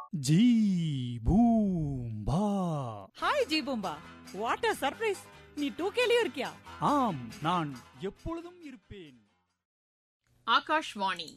ஜீ பூம் பா ஹாய் ஜீபூம்பா வாட் அ சர்ப்ரைஸ் நீ டூ கேலியும் இருக்கியா ஆம் நான் எப்பொழுதும் இருப்பேன் ஆகாஷ்வாணி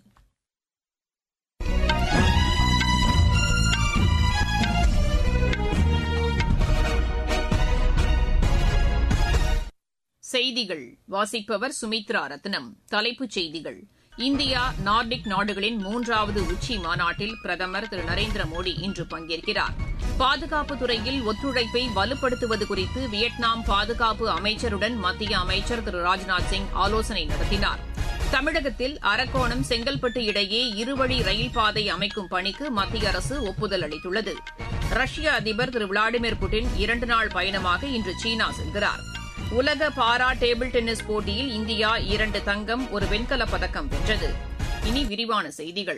செய்திகள் வாசிப்பவர் சுமித்ரா ரத்னம் தலைப்புச் செய்திகள் இந்தியா நார்டிக் நாடுகளின் மூன்றாவது உச்சி மாநாட்டில் பிரதமர் திரு நரேந்திர மோடி இன்று பங்கேற்கிறார் பாதுகாப்பு துறையில் ஒத்துழைப்பை வலுப்படுத்துவது குறித்து வியட்நாம் பாதுகாப்பு அமைச்சருடன் மத்திய அமைச்சர் திரு ராஜ்நாத் சிங் ஆலோசனை நடத்தினார் தமிழகத்தில் அரக்கோணம் செங்கல்பட்டு இடையே இருவழி ரயில் பாதை அமைக்கும் பணிக்கு மத்திய அரசு ஒப்புதல் அளித்துள்ளது ரஷ்ய அதிபர் திரு விளாடிமிர் புட்டின் இரண்டு நாள் பயணமாக இன்று சீனா செல்கிறார் உலக பாரா டேபிள் டென்னிஸ் போட்டியில் இந்தியா இரண்டு தங்கம் ஒரு வெண்கலப் பதக்கம் வென்றது இனி விரிவான செய்திகள்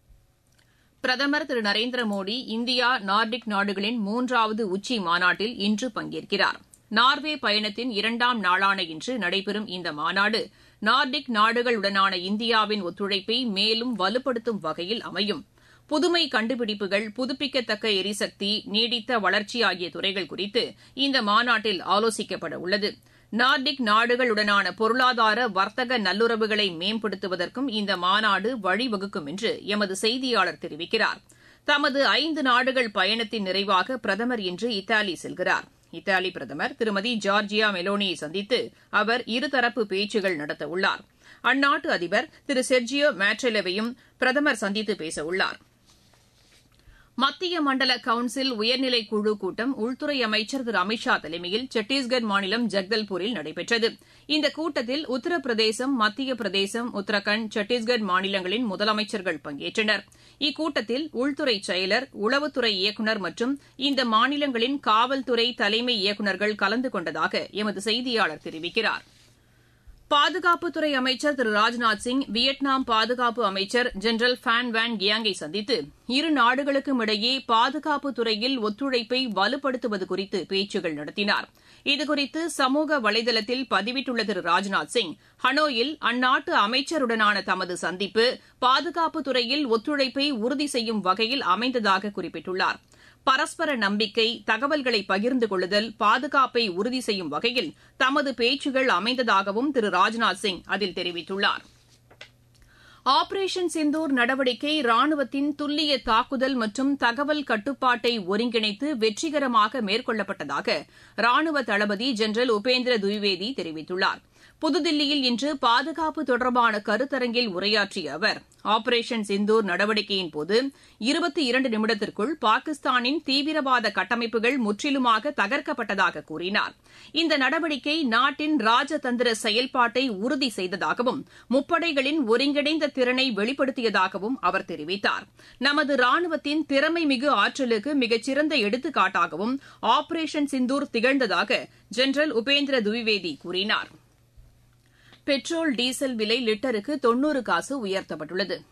பிரதமர் திரு நரேந்திர மோடி இந்தியா நார்டிக் நாடுகளின் மூன்றாவது உச்சி மாநாட்டில் இன்று பங்கேற்கிறார் நார்வே பயணத்தின் இரண்டாம் நாளான இன்று நடைபெறும் இந்த மாநாடு நார்டிக் நாடுகளுடனான இந்தியாவின் ஒத்துழைப்பை மேலும் வலுப்படுத்தும் வகையில் அமையும் புதுமை கண்டுபிடிப்புகள் புதுப்பிக்கத்தக்க எரிசக்தி நீடித்த வளர்ச்சி ஆகிய துறைகள் குறித்து இந்த மாநாட்டில் ஆலோசிக்கப்பட உள்ளது நார்டிக் நாடுகளுடனான பொருளாதார வர்த்தக நல்லுறவுகளை மேம்படுத்துவதற்கும் இந்த மாநாடு வழிவகுக்கும் என்று எமது செய்தியாளர் தெரிவிக்கிறார் தமது ஐந்து நாடுகள் பயணத்தின் நிறைவாக பிரதமர் இன்று இத்தாலி செல்கிறார் இத்தாலி பிரதமர் திருமதி ஜார்ஜியா மெலோனியை சந்தித்து அவர் இருதரப்பு பேச்சுகள் நடத்தவுள்ளார் அந்நாட்டு அதிபர் திரு செர்ஜியோ மேட்ரெலவையும் பிரதமர் சந்தித்து பேசவுள்ளார் மத்திய மண்டல கவுன்சில் உயர்நிலை குழு கூட்டம் உள்துறை அமைச்சர் திரு அமித்ஷா தலைமையில் சத்தீஸ்கர் மாநிலம் ஜக்தல்பூரில் நடைபெற்றது இந்த கூட்டத்தில் உத்தரப்பிரதேசம் மத்திய பிரதேசம் உத்தரகாண்ட் சத்தீஸ்கர் மாநிலங்களின் முதலமைச்சர்கள் பங்கேற்றனர் இக்கூட்டத்தில் உள்துறை செயலர் உளவுத்துறை இயக்குநர் மற்றும் இந்த மாநிலங்களின் காவல்துறை தலைமை இயக்குநர்கள் கலந்து கொண்டதாக எமது செய்தியாளர் தெரிவிக்கிறாா் பாதுகாப்புத்துறை அமைச்சர் திரு ராஜ்நாத் சிங் வியட்நாம் பாதுகாப்பு அமைச்சர் ஜெனரல் ஃபேன் வேன் கியாங்கை சந்தித்து இரு நாடுகளுக்கும் இடையே பாதுகாப்பு துறையில் ஒத்துழைப்பை வலுப்படுத்துவது குறித்து பேச்சுகள் நடத்தினார் இதுகுறித்து சமூக வலைதளத்தில் பதிவிட்டுள்ள திரு ராஜ்நாத் சிங் ஹனோயில் அந்நாட்டு அமைச்சருடனான தமது சந்திப்பு பாதுகாப்பு துறையில் ஒத்துழைப்பை உறுதி செய்யும் வகையில் அமைந்ததாக குறிப்பிட்டுள்ளார் பரஸ்பர நம்பிக்கை தகவல்களை பகிர்ந்து கொள்ளுதல் பாதுகாப்பை உறுதி செய்யும் வகையில் தமது பேச்சுகள் அமைந்ததாகவும் திரு ராஜ்நாத் சிங் அதில் தெரிவித்துள்ளார் ஆபரேஷன் சிந்தூர் நடவடிக்கை ராணுவத்தின் துல்லிய தாக்குதல் மற்றும் தகவல் கட்டுப்பாட்டை ஒருங்கிணைத்து வெற்றிகரமாக மேற்கொள்ளப்பட்டதாக ராணுவ தளபதி ஜெனரல் உபேந்திர துவிவேதி தெரிவித்துள்ளார் புதுதில்லியில் இன்று பாதுகாப்பு தொடர்பான கருத்தரங்கில் உரையாற்றிய அவர் ஆபரேஷன் சிந்தூர் நடவடிக்கையின்போது இருபத்தி இரண்டு நிமிடத்திற்குள் பாகிஸ்தானின் தீவிரவாத கட்டமைப்புகள் முற்றிலுமாக தகர்க்கப்பட்டதாக கூறினார் இந்த நடவடிக்கை நாட்டின் ராஜதந்திர செயல்பாட்டை உறுதி செய்ததாகவும் முப்படைகளின் ஒருங்கிணைந்த திறனை வெளிப்படுத்தியதாகவும் அவர் தெரிவித்தார் நமது ராணுவத்தின் திறமைமிகு ஆற்றலுக்கு மிகச்சிறந்த எடுத்துக்காட்டாகவும் ஆபரேஷன் சிந்தூர் திகழ்ந்ததாக ஜெனரல் உபேந்திர துவிவேதி கூறினார் பெட்ரோல் டீசல் விலை லிட்டருக்கு தொன்னூறு காசு உயர்த்தப்பட்டுள்ளது